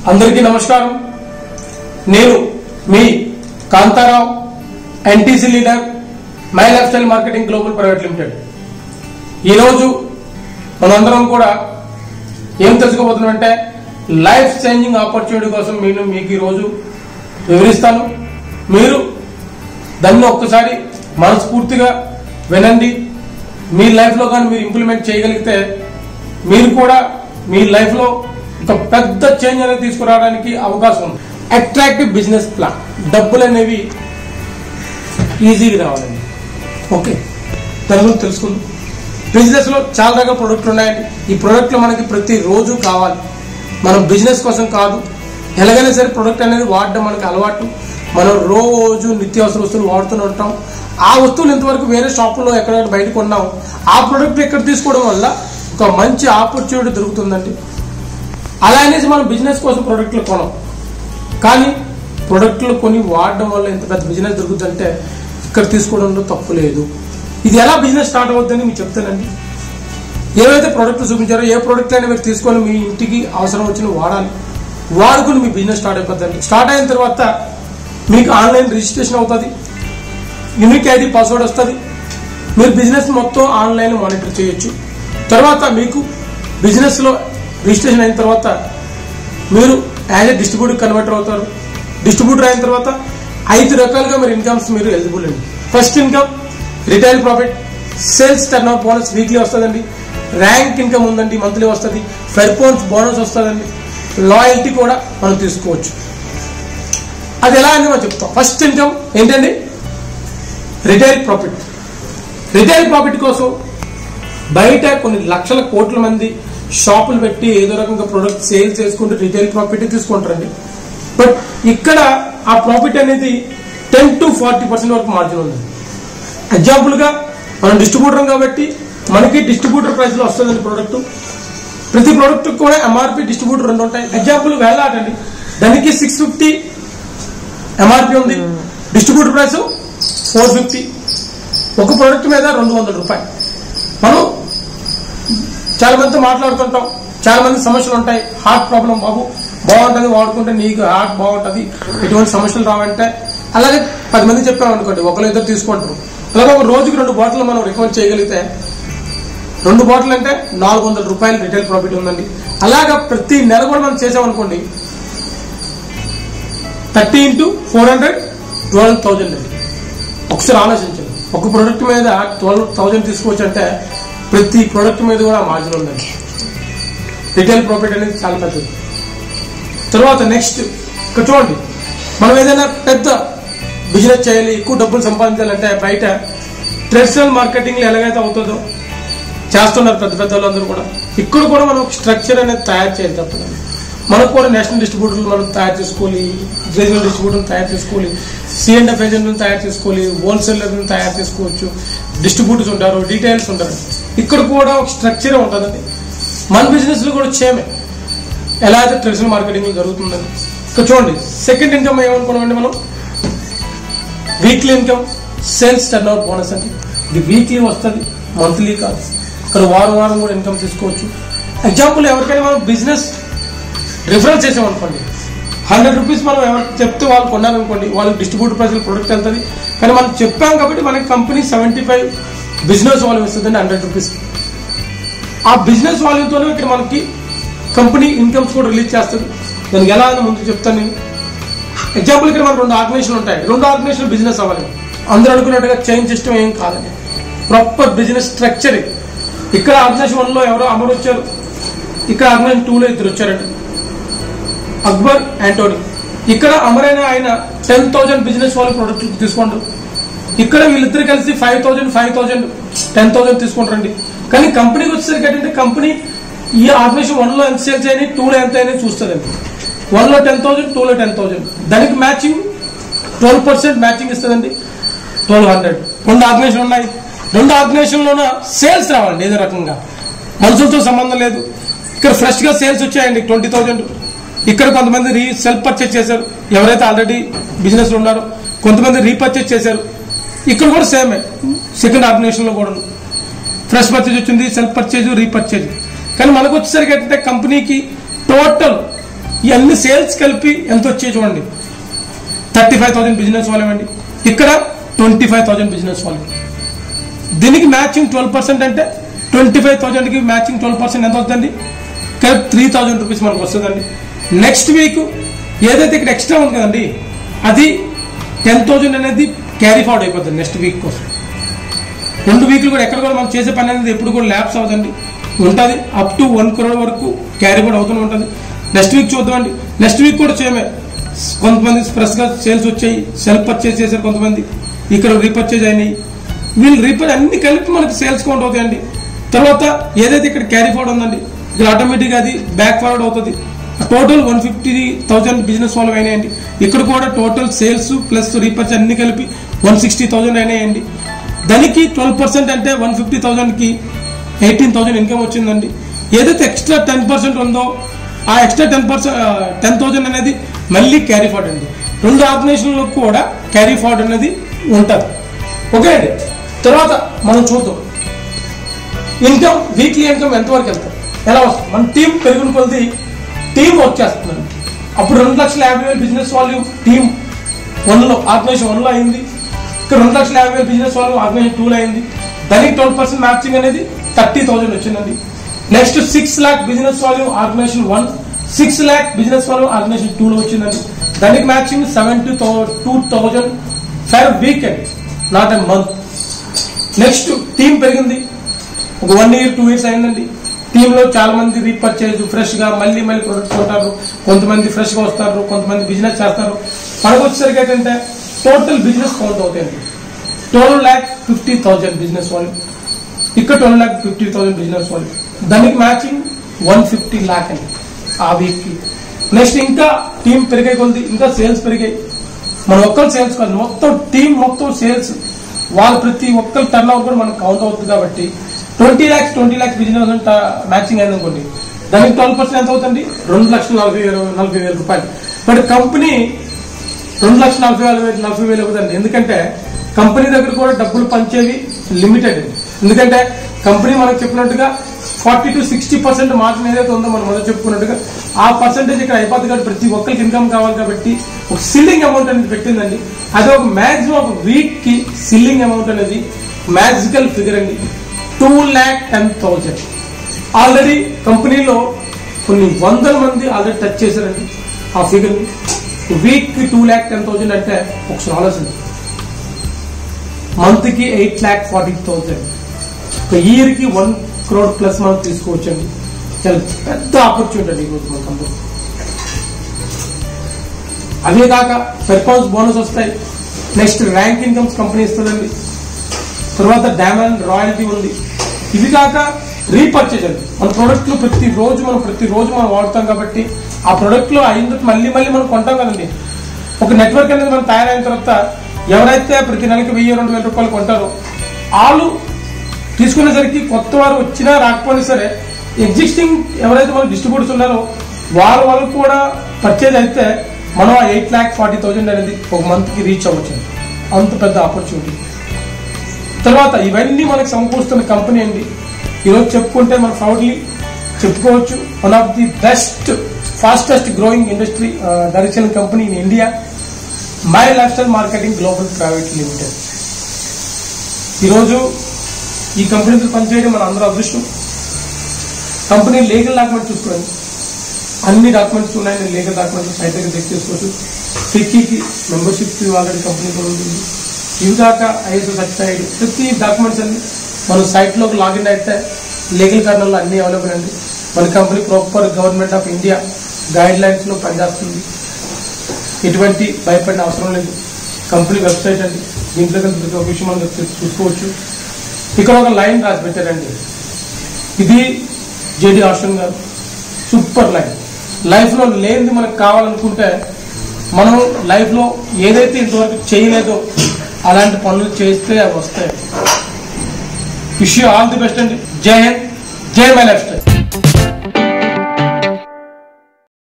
అందరికీ నమస్కారం నేను మీ Kantharao NTC leader my lifestyle marketing global private limited ఈరోజు మనందరం కూడా ఏం తెలుసుకోబోతున్నాం అంటే లైఫ్ చేంజింగ్ ఆపర్చునిటీ కోసం నేను మీకు ఈరోజు వివరిస్తాను మీరు దాన్ని ఒక్కసారి మనస్ఫూర్తిగా వినండి మీ లైఫ్లో కానీ మీరు ఇంప్లిమెంట్ చేయగలిగితే మీరు కూడా మీ లైఫ్లో ఒక పెద్ద చేంజ్ అనేది తీసుకురావడానికి అవకాశం ఉంది అట్రాక్టివ్ బిజినెస్ ప్లాన్ డబ్బులు అనేవి ఈజీగా రావాలండి ఓకే దాని గురించి తెలుసుకుందాం బిజినెస్ లో చాలా రకాల ప్రొడక్ట్లు ఉన్నాయండి ఈ ప్రొడక్ట్లు మనకి ప్రతి రోజు కావాలి మనం బిజినెస్ కోసం కాదు ఎలాగైనా సరే ప్రొడక్ట్ అనేది వాడడం మనకి అలవాటు మనం రోజు నిత్యావసర వస్తువులు వాడుతూనే ఉంటాం ఆ వస్తువులు ఇంతవరకు వేరే షాపుల్లో ఎక్కడెక్కడ బయట కొన్నాం ఆ ప్రొడక్ట్ ఇక్కడ తీసుకోవడం వల్ల ఒక మంచి ఆపర్చునిటీ దొరుకుతుందండి అలా అనేసి మనం బిజినెస్ కోసం ప్రొడక్ట్లు కొనం కానీ ప్రొడక్ట్లు కొని వాడడం వల్ల ఎంత పెద్ద బిజినెస్ దొరుకుతుందంటే ఇక్కడ తీసుకోవడంలో తప్పు లేదు ఇది ఎలా బిజినెస్ స్టార్ట్ అవుతుందని మీకు చెప్తానండి ఏవైతే ప్రోడక్ట్లు చూపించారో ఏ ప్రోడక్ట్ అయినా మీరు తీసుకొని మీ ఇంటికి అవసరం వచ్చిన వాడాలి వాడుకుని మీ బిజినెస్ స్టార్ట్ అయిపోతుంది స్టార్ట్ అయిన తర్వాత మీకు ఆన్లైన్ రిజిస్ట్రేషన్ అవుతుంది యూనిక్ ఐడి పాస్వర్డ్ వస్తుంది మీరు బిజినెస్ మొత్తం ఆన్లైన్ మానిటర్ చేయొచ్చు తర్వాత మీకు బిజినెస్లో రిజిస్ట్రేషన్ అయిన తర్వాత మీరు యాజ్ ఎ డిస్ట్రిబ్యూటర్ కన్వర్టర్ అవుతారు డిస్ట్రిబ్యూటర్ అయిన తర్వాత ఐదు రకాలుగా మీరు ఇన్కమ్స్ మీరు ఎలిజిబుల్ అండి first income retail profit sales turn out bonus weekly వస్తుందండి ర్యాంక్ ఇన్కమ్ ఉందండి మంత్లీ వస్తుంది పెర్ఫార్మెన్స్ బోనస్ వస్తుందండి లాయల్టీ కూడా మనం తీసుకోవచ్చు అది ఎలా అని మనం చెప్తాం ఫస్ట్ ఇన్కమ్ ఏంటండి రిటైల్ ప్రాఫిట్ రిటైల్ ప్రాఫిట్ కోసం బయట కొన్ని లక్షల కోట్ల మంది షాపులు పెట్టి ఏదో రకంగా ప్రొడక్ట్ సేల్ చేసుకుంటూ రిటైల్ ప్రాఫిట్ తీసుకుంటారండి బట్ ఇక్కడ ఆ ప్రాఫిట్ అనేది టెన్ టు ఫార్టీ పర్సెంట్ వరకు మార్జిన్ ఉంది ఎగ్జాంపుల్ గా మనం డిస్ట్రిబ్యూటర్ కాబట్టి మనకి డిస్ట్రిబ్యూటర్ ప్రైస్ లో వస్తుందండి ప్రోడక్ట్ ప్రతి ప్రోడక్ట్ కూడా ఎంఆర్పి డిస్ట్రిబ్యూటర్ రెండు ఉంటాయి ఎగ్జాంపుల్ వేలాటండి దానికి సిక్స్ ఫిఫ్టీ ఎంఆర్పి ఉంది డిస్ట్రిబ్యూటర్ ప్రైస్ ఫోర్ ఫిఫ్టీ ఒక ప్రోడక్ట్ మీద రెండు వందల రూపాయలు మనం చాలా మందితో మాట్లాడుతుంటాం చాలా మంది సమస్యలు ఉంటాయి హార్ట్ ప్రాబ్లం బాబు బాగుంటుంది వాడుకుంటే నీకు హార్ట్ బాగుంటుంది ఎటువంటి సమస్యలు రావంటే అలాగే పది మంది చెప్పాం అనుకోండి ఒకరు ఇద్దరు తీసుకుంటారు అలాగే ఒక రోజుకి రెండు బాటిల్ మనం రికమెండ్ చేయగలిగితే రెండు బాటిల్ అంటే నాలుగు వందల రూపాయలు రిటైల్ ప్రాఫిట్ ఉందండి అలాగా ప్రతి నెల కూడా మనం చేసామనుకోండి thirty into four hundred twelve thousand అండి ఒకసారి ఆలోచించండి ఒక ప్రోడక్ట్ మీద ట్వెల్వ్ థౌజండ్ తీసుకోవచ్చు అంటే ప్రతి ప్రోడక్ట్ మీద కూడా మార్జిన్ ఉందండి రిటైల్ ప్రాఫిట్ అనేది చాలా పెద్దది తర్వాత నెక్స్ట్ ఇక్కడ చూడండి మనం ఏదైనా పెద్ద బిజినెస్ చేయాలి ఎక్కువ డబ్బులు సంపాదించాలంటే బయట ట్రెడిషనల్ మార్కెటింగ్ లో ఎలాగైతే అవుతుందో చేస్తున్నారు పెద్ద పెద్ద వాళ్ళందరూ కూడా ఇక్కడ కూడా మనం స్ట్రక్చర్ అనేది తయారు చేయాలి తప్పదండి మనకు కూడా నేషనల్ డిస్ట్రిబ్యూటర్లు మనం తయారు చేసుకోవాలి రీజనల్ డిస్ట్రిబ్యూటర్లు తయారు చేసుకోవాలి సిఎండ్ఎఫ్ ఏజెంట్లను తయారు చేసుకోవాలి హోల్సేలర్లను తయారు చేసుకోవచ్చు డిస్ట్రిబ్యూటర్స్ ఉంటారు డీటెయిల్స్ ఉంటారు ఇక్కడ కూడా ఒక స్ట్రక్చర్ ఉంటుందండి మన బిజినెస్ లో కూడా సేమే ఎలా అయితే ట్రెడిషనల్ మార్కెటింగ్ జరుగుతుందని ఇక్కడ చూడండి సెకండ్ ఇన్కమ్ ఏమనుకున్నామండి మనం weekly income sales turn out bonus అండి ఇది వీక్లీ వస్తుంది మంత్లీ కాదు ఇక్కడ వారం వారం కూడా ఇన్కమ్ తీసుకోవచ్చు ఎగ్జాంపుల్ ఎవరికైనా మనం బిజినెస్ రిఫరెన్స్ చేసామనుకోండి హండ్రెడ్ రూపీస్ మనం ఎవరికి చెప్తే వాళ్ళు కొన్నారనుకోండి వాళ్ళకి డిస్ట్రిబ్యూటర్ ప్రైస్ ప్రొడక్ట్ వెళ్తుంది కానీ మనం చెప్పాం కాబట్టి మనకి company seventy five business value ఇస్తుందండి హండ్రెడ్ రూపీస్ ఆ బిజినెస్ వాల్యూతోనే ఇక్కడ మనకి కంపెనీ ఇన్కమ్స్ కూడా రిలీజ్ చేస్తుంది దానికి ఎలా అని ముందు చెప్తాను నేను ఎగ్జాంపుల్ ఇక్కడ మనకు రెండు ఆర్గనైజేషన్ ఉంటాయి రెండు ఆర్గనైజేషన్ బిజినెస్ అవ్వాలి అందరూ అనుకున్నట్టుగా చైన్ సిస్టమ్ ఏం కాదండి ప్రాపర్ బిజినెస్ స్ట్రక్చర్ ఇక్కడ ఆర్గనైజేషన్ వన్ లో ఎవరో అమరు వచ్చారు ఇక్కడ ఆర్గనైజేషన్ టూ లో ఇద్దరు వచ్చారండి అక్బర్ యాంటోనీ ఇక్కడ అమరైన ఆయన టెన్ థౌజండ్ బిజినెస్ వాళ్ళు ప్రొడక్ట్ తీసుకోండి ఇక్కడ వీళ్ళిద్దరు కలిసి five thousand five thousand ten thousand తీసుకుంటారండి కానీ కంపెనీకి వచ్చేసరికి ఏంటంటే కంపెనీ ఈ ఆర్గనైజేషన్ వన్ లో ఎంత సేల్స్ అయినాయి టూ లో ఎంత అయినాయి చూస్తుందండి వన్ లో టెన్ థౌసండ్ టూ లో టెన్ థౌసండ్ దానికి మ్యాచింగ్ ట్వెల్వ్ పర్సెంట్ మ్యాచింగ్ ఇస్తుందండి ట్వెల్వ్ హండ్రెడ్ రెండు ఆర్గనైజేషన్ ఉన్నాయి రెండు ఆర్గనైజేషన్లోన సేల్స్ రావాలండి ఏదో రకంగా మనుషులతో సంబంధం లేదు ఇక్కడ ఫ్రెష్ గా సేల్స్ వచ్చాయండి ట్వంటీ థౌసండ్ ఇక్కడ కొంతమంది రీ సెల్ఫ్ పర్చేస్ చేశారు ఎవరైతే ఆల్రెడీ బిజినెస్ లో ఉన్నారో కొంతమంది రీపర్చేస్ చేశారు ఇక్కడ కూడా సేమే సెకండ్ ఆర్గనైజేషన్ లో కూడా ఫ్రెష్ పర్చేజ్ వచ్చింది సెల్ఫ్ పర్చేజ్ రీపర్చేజ్ కానీ మనకు వచ్చేసరికి ఏంటంటే కంపెనీకి టోటల్ ఇవన్నీ సేల్స్ కలిపి ఎంత వచ్చాయి చూడండి thirty five thousand business volume అండి ఇక్కడ twenty five thousand business volume దీనికి మ్యాచింగ్ ట్వెల్వ్ పర్సెంట్ అంటే ట్వంటీ ఫైవ్ థౌసండ్కి మ్యాచింగ్ ట్వెల్వ్ పర్సెంట్ ఎంత అవుతుంది కలిపి త్రీ థౌసండ్ రూపీస్ మనకు వస్తుందండి నెక్స్ట్ వీక్ ఏదైతే ఇక్కడ ఎక్స్ట్రా ఉంది కదండి అది టెన్ థౌసండ్ అనేది క్యారీ ఫార్వర్డ్ అయిపోతుంది నెక్స్ట్ వీక్ కోసం రెండు వీక్లు కూడా ఎక్కడ కూడా మనం చేసే పని అనేది ఎప్పుడు కూడా ల్యాబ్స్ అవుతుంది ఉంటుంది అప్ టు వన్ క్రోడ్ వరకు క్యారీ కూడా అవుతూనే ఉంటుంది నెక్స్ట్ వీక్ చూద్దామండి నెక్స్ట్ వీక్ కూడా చేయమే కొంతమంది ఫ్రెష్ గా సేల్స్ వచ్చాయి సెల్ఫ్ పర్చేజ్ చేశారు కొంతమంది ఇక్కడ రీపర్చేజ్ అయినాయి వీళ్ళు రీపర్ అన్ని కలిపి మనకి సేల్స్ కౌంట్ అవుతాయండి తర్వాత ఏదైతే ఇక్కడ క్యారీ ఫార్వర్డ్ ఉందండి ఇక్కడ ఆటోమేటిక్గా అది బ్యాక్ ఫార్వర్డ్ అవుతుంది total one fifty thousand business వాళ్ళు అయినాయండి ఇక్కడ కూడా టోటల్ సేల్స్ ప్లస్ రీపర్చ్ అన్ని కలిపి వన్ సిక్స్టీ థౌసండ్ అయినాయండి దానికి ట్వెల్వ్ పర్సెంట్ అంటే వన్ ఫిఫ్టీ థౌసండ్కి ఎయిటీన్ థౌసండ్ ఇన్కమ్ వచ్చిందండి ఏదైతే ఎక్స్ట్రా టెన్ పర్సెంట్ ఉందో ఆ extra ten percent ten thousand అనేది మళ్ళీ క్యారీ ఫార్వర్డ్ అండి రెండు ఆర్గనైజేషన్లో కూడా క్యారీ ఫార్వర్డ్ అనేది ఉంటుంది ఓకే అండి తర్వాత మనం చూద్దాం ఇన్కమ్ వీక్లీ ఇన్కమ్ ఎంతవరకు వెళ్తాం ఎలా వస్తుంది మన టీం పెరుగుని కొలిది టీం వర్క్ చేస్తున్నాం అప్పుడు రెండు లక్షల యాభై వేలు బిజినెస్ వాల్యూమ్ టీం వన్లో ఆర్గనైజేషన్ వన్లో అయింది ఇక్కడ రెండు లక్షల యాభై వేలు బిజినెస్ వాల్యూమ్ ఆర్గనైజేషన్ టూలో అయింది దానికి ట్వెల్వ్ పర్సెంట్ మ్యాచింగ్ అనేది థర్టీ థౌసండ్ వచ్చిందండి next six lakh business volume organization one six lakh business volume organization టూలో వచ్చిందండి దానికి matching seventy two thousand five weekend not a month next team పెరిగింది ఒక వన్ ఇయర్ టూ ఇయర్స్ అయిందండి టీంలో చాలా మంది రీపర్చేజ్ ఫ్రెష్ గా మళ్ళీ మళ్ళీ ప్రొడక్ట్స్ కొంటారు కొంతమంది ఫ్రెష్ గా వస్తారు కొంతమంది బిజినెస్ చేస్తారు మనకు వచ్చేసరికి ఏంటంటే టోటల్ బిజినెస్ కౌంట్ అవుతాయండి twelve lakh fifty thousand business వాళ్ళు ఇక్కడ twelve lakh fifty thousand business వాళ్ళు దానికి మ్యాచింగ్ వన్ ఫిఫ్టీ ల్యాక్ అండి ఆ వీక్ కి నెక్స్ట్ ఇంకా టీం పెరిగాయి కొద్ది ఇంకా సేల్స్ పెరిగాయి మన ఒక్కరు సేల్స్ కాదు మొత్తం టీం మొత్తం సేల్స్ వాళ్ళు ప్రతి ఒక్కరు టర్న్ ఓవర్ కూడా మనకు కౌంట్ అవుతుంది కాబట్టి twenty lakhs twenty lakhs business matching అయింది అనుకోండి దానికి ట్వెల్వ్ పర్సెంట్ ఎంత అవుతుంది రెండు లక్షల నలభై వేలు నలభై వేల రూపాయలు బట్ కంపెనీ రెండు లక్షల నలభై వేల వేలు నలభై వేలు అవుతుంది ఎందుకంటే కంపెనీ దగ్గర కూడా డబ్బులు పంచేవి లిమిటెడ్ ఎందుకంటే కంపెనీ మనకు చెప్పినట్టుగా forty to sixty percent margin ఏదైతే ఉందో మనం మొదలు చెప్పుకున్నట్టుగా ఆ పర్సెంటేజ్ ఇక్కడ అయిపోతుంది కాబట్టి ప్రతి ఒక్కరికి ఇన్కమ్ కావాలి కాబట్టి ఒక సిల్లింగ్ అమౌంట్ అనేది పెట్టిందండి అది ఒక మాక్సిమం ఒక వీక్ కి సిల్లింగ్ అమౌంట్ అనేది మ్యాజికల్ ఫిగర్ అండి two lakh ten thousand already కంపెనీలో కొన్ని వందల మంది ఆల్రెడీ టచ్ చేశారండి ఆ ఫిగర్ వీక్ కి టూ ల్యాక్ టెన్ థౌజండ్ అంటే ఒకసారి ఆలోచన మంత్ కి ఎయిట్ ల్యాక్ ఫార్టీ థౌజండ్ ఒక ఇయర్ కి వన్ క్రోడ్ ప్లస్ మనం తీసుకోవచ్చండి చాలా పెద్ద ఆపర్చునిటీ అండి ఈరోజు మన కంపెనీ అవే కాక పెర్ఫార్మెన్స్ బోనస్ వస్తాయి నెక్స్ట్ ర్యాంక్ ఇన్కమ్స్ కంపెనీ ఇస్తుందండి తర్వాత డామన్ రాయల్టీ ఉంది ఇవి కాక రీపర్చేజ్ అండి మన ప్రొడక్ట్ లో ప్రతి రోజు మనం ప్రతి రోజు మనం వాడుతాం కాబట్టి ఆ ప్రొడక్ట్ లో అయిన మళ్ళీ మళ్ళీ మనం కొంటాం కదండి ఒక నెట్వర్క్ అనేది మనం తయారైన తర్వాత ఎవరైతే ప్రతి నెలకి వెయ్యి రెండు వేల రూపాయలు కొంటారో వాళ్ళు తీసుకునేసరికి కొత్త వారు వచ్చినా రాకపోయినా సరే ఎగ్జిస్టింగ్ ఎవరైతే మన డిస్ట్రిబ్యూటర్స్ ఉన్నారో వాళ్ళ వాళ్ళకు కూడా పర్చేజ్ అయితే మనం ఆ ఎయిట్ ల్యాక్ ఫార్టీ థౌజండ్ అనేది ఒక మంత్ కి రీచ్ అవ్వచ్చు అంత పెద్ద ఆపర్చునిటీ తర్వాత ఇవన్నీ మనకు సమకూరుస్తున్న కంపెనీ అండి ఈరోజు చెప్పుకుంటే మన ప్రౌడ్లీ చెప్పుకోవచ్చు one of the best fastest growing industry direction company in India my lifestyle marketing global private limited ఈరోజు ఈ కంపెనీతో పనిచేయడం మన అందరూ అదృష్టం కంపెనీ లీగల్ డాక్యుమెంట్ చూసుకోండి అన్ని డాక్యుమెంట్స్ ఉన్నాయి నేను లీగల్ డాక్యుమెంట్స్ సైట్ దగ్గర చెక్ చేసుకోవచ్చు ఫిక్కీకి మెంబర్షిప్ ఆల్రెడీ కంపెనీతో ఉంటుంది ఇవి కాక ఐఎస్ఓ సర్టిఫైడ్ ప్రతి డాక్యుమెంట్స్ అన్ని మన సైట్ లోకి లాగిన్ అయితే లీగల్ కారణాలు అన్ని అవైలబుల్ అండి మన company proper government of India guidelines లో పనిచేస్తుంది ఎటువంటి భయపడిన అవసరం లేదు కంపెనీ వెబ్సైట్ అండి దీంట్లో కలిసి ప్రతి ఒక్క విషయం మనం చూసుకోవచ్చు ఇక్కడ ఒక లైన్ రాసి పెట్టారండి ఇది జేడి ఆషన్ గారు సూపర్ లైన్ లైఫ్ లో లేనిది మనకు కావాలనుకుంటే మనం లైఫ్ లో ఏదైతే ఇంతవరకు చేయలేదో అలాంటి పనులు చేస్తే అవి వస్తాయి విష్ ఆల్ ది బెస్ట్ అండి జై హింద్ జై మై లైఫ్ స్టైల్